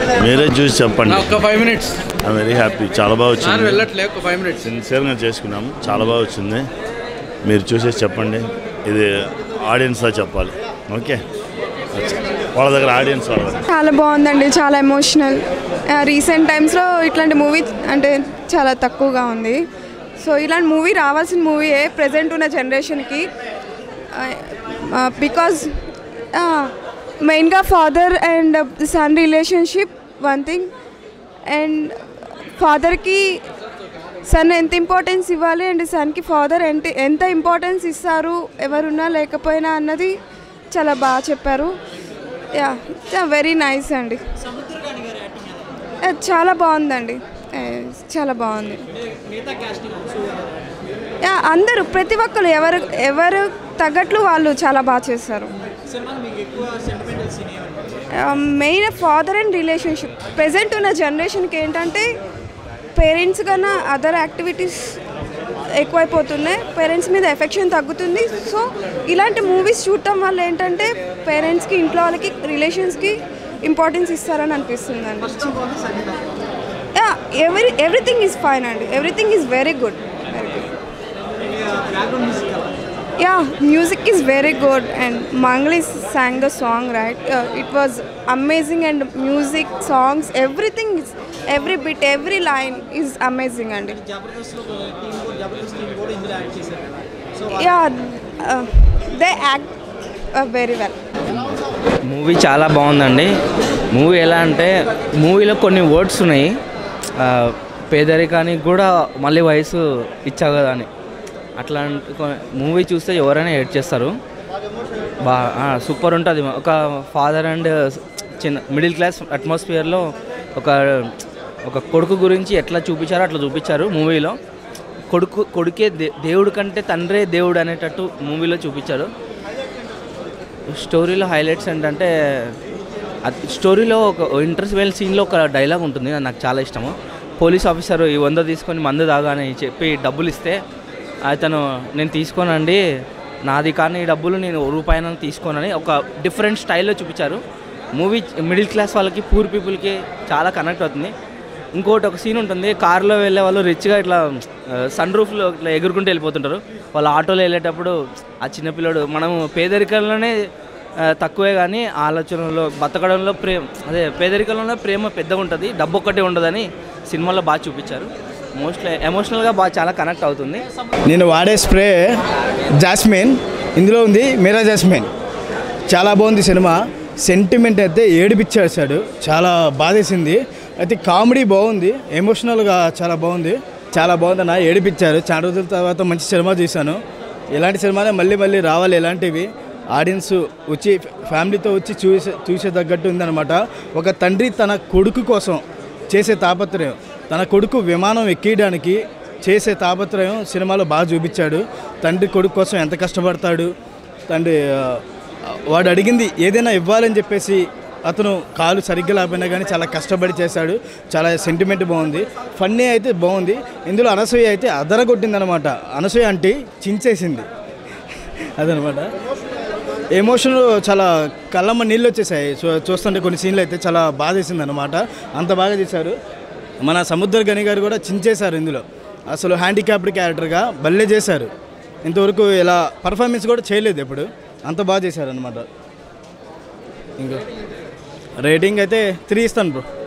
మీరే చూసి చెప్పండి నా ఒక్క five minutes I very happy చాలా బాగా నాన్న వచ్చింది వెళ్ళట్లే ఒక ఫైవ్ మినిట్స్ సిన్సియర్గా చేసుకున్నాము చాలా బాగా వచ్చింది మీరు చూసేసి చెప్పండి ఇది ఆడియన్స్లో చెప్పాలి ఓకే అచ్చా. వాళ్ళ దగ్గర ఆడియన్స్ వాళ్ళ దగ్గర. చాలా బాగుందండి చాలా ఎమోషనల్ రీసెంట్ టైమ్స్లో ఇట్లాంటి మూవీ అంటే చాలా తక్కువగా ఉంది సో ఇలాంటి మూవీ రావాల్సిన మూవీయే ప్రజెంట్ ఉన్న జనరేషన్కి బికాజ్ మెయిన్గా father and son relationship one thing and ఫాదర్కి సన్ ఎంత ఇంపార్టెన్స్ ఇవ్వాలి అండ్ సన్కి ఫాదర్ ఎంత ఎంత ఇంపార్టెన్స్ ఇస్తారు ఎవరున్నా లేకపోయినా అన్నది చాలా బాగా చెప్పారు యా వెరీ నైస్ అండి Yeah, చాలా బాగుందండి Eh, చాలా బాగుంది యా అందరూ ప్రతి ఒక్కరు ఎవరు ఎవరు తగ్గట్లు వాళ్ళు చాలా బాగా చేస్తారు main father and relationship present ఉన్న జనరేషన్కి ఏంటంటే పేరెంట్స్ కన్నా అదర్ యాక్టివిటీస్ ఎక్కువైపోతున్నాయి పేరెంట్స్ మీద ఎఫెక్షన్ తగ్గుతుంది సో ఇలాంటి మూవీస్ చూడటం వల్ల ఏంటంటే పేరెంట్స్కి ఇంట్లో వాళ్ళకి రిలేషన్స్కి ఇంపార్టెన్స్ ఇస్తారని అనిపిస్తుంది అండి యా ఎవరి ఎవ్రీథింగ్ ఈజ్ ఫైన్ అండి everything is very good very good yeah music is very good and Mangli song the song right it was amazing and music songs everything is every bit every line is amazing అండి yeah they act very well movie చాలా బాగుందండి movie ఎలా అంటే మూవీలో కొన్ని words ఉన్నాయి ఆ, పేదరికానికి కూడా మళ్ళీ వయసు ఇచ్చా కదా అని అట్లాంటి మూవీ చూస్తే ఎవరైనా ఏడ్ చేస్తారు బా సూపర్ ఉంటుంది ఒక ఫాదర్ అండ్ చిన్న మిడిల్ క్లాస్ అట్మాస్ఫియర్లో ఒక ఒక కొడుకు గురించి ఎట్లా చూపించారో అట్లా చూపించారు మూవీలో కొడుకు కొడుకే దే దేవుడు కంటే తండ్రే దేవుడు అనేటట్టు మూవీలో చూపించారు స్టోరీలో హైలైట్స్ ఏంటంటే అది స్టోరీలో ఒక ఇంటర్వెల్ సీన్లో ఒక డైలాగ్ ఉంటుంది అది నాకు చాలా ఇష్టము పోలీస్ ఆఫీసర్ ఈ వంద తీసుకొని మందు తాగాని చెప్పి డబ్బులు ఇస్తే అతను నేను తీసుకోనండి నాది కానీ ఈ డబ్బులు నేను రూపాయన తీసుకోనని ఒక డిఫరెంట్ స్టైల్లో చూపించారు మూవీ మిడిల్ క్లాస్ వాళ్ళకి పూర్ పీపుల్కి చాలా కనెక్ట్ అవుతుంది ఇంకోటి ఒక సీన్ ఉంటుంది కార్లో వెళ్ళే వాళ్ళు రిచ్గా ఇట్లా సన్ రూఫ్లో ఇట్లా ఎగురుకుంటూ వెళ్ళిపోతుంటారు వాళ్ళు ఆటోలో వెళ్ళేటప్పుడు ఆ చిన్నపిల్లడు మనం పేదరికంలోనే ఆ, తక్కువే కానీ ఆలోచనలో బతకడంలో ప్రేమ అదే పేదరికంలోనే ప్రేమ పెద్దగా ఉంటుంది డబ్బు ఒక్కటే ఉండదని సినిమాలో బాగా చూపించారు మోస్ట్లీ ఎమోషనల్గా బాగా చాలా కనెక్ట్ అవుతుంది నేను వాడే స్ప్రే జాస్మిన్ ఇందులో ఉంది మీరా జాస్మిన్ చాలా బాగుంది సినిమా సెంటిమెంట్ అయితే ఏడిపించేసాడు చాలా బాధేసింది అయితే కామెడీ బాగుంది ఎమోషనల్గా చాలా బాగుంది చాలా బాగుందన్న ఏడిపించారు చాలా రోజుల తర్వాత మంచి సినిమా చూశాను ఇలాంటి సినిమానే మళ్ళీ మళ్ళీ రావాలి ఇలాంటివి ఆడియన్స్ వచ్చి ఫ్యామిలీతో వచ్చి చూసే చూసే తగ్గట్టు ఉందన్నమాట ఒక తండ్రి తన కొడుకు కోసం చేసే తాపత్రయం తన కొడుకు విమానం ఎక్కియడానికి చేసే తాపత్రయం సినిమాలో బాగా చూపించాడు తండ్రి కొడుకు కోసం ఎంత కష్టపడతాడు తండ్రి ఆ, వాడు అడిగింది ఏదైనా ఇవ్వాలని చెప్పేసి అతను కాలు సరిగ్గా లేకపోయినా కానీ చాలా కష్టపడి చేశాడు చాలా సెంటిమెంట్ బాగుంది ఫన్నీ అయితే బాగుంది ఇందులో అనసూయ అయితే అదరగొట్టింది అనమాట అనసూయ అంటే చించేసింది అదనమాట ఎమోషన్ చాలా కళ్ళమ్మ నీళ్ళు వచ్చేసాయి చూ చూస్తుంటే కొన్ని సీన్లు అయితే చాలా బాధ వేసింది అనమాట అంత బాగా చేశారు మన సముద్ర గని గారు కూడా చించేశారు ఇందులో అసలు హ్యాండిక్యాప్డ్ క్యారెక్టర్గా భలే చేశారు ఇంతవరకు ఇలా పర్ఫార్మెన్స్ కూడా చేయలేదు ఎప్పుడు అంత బాగా చేశారు అనమాట ఇంకా రేటింగ్ అయితే త్రీ ఇస్తాను బ్రో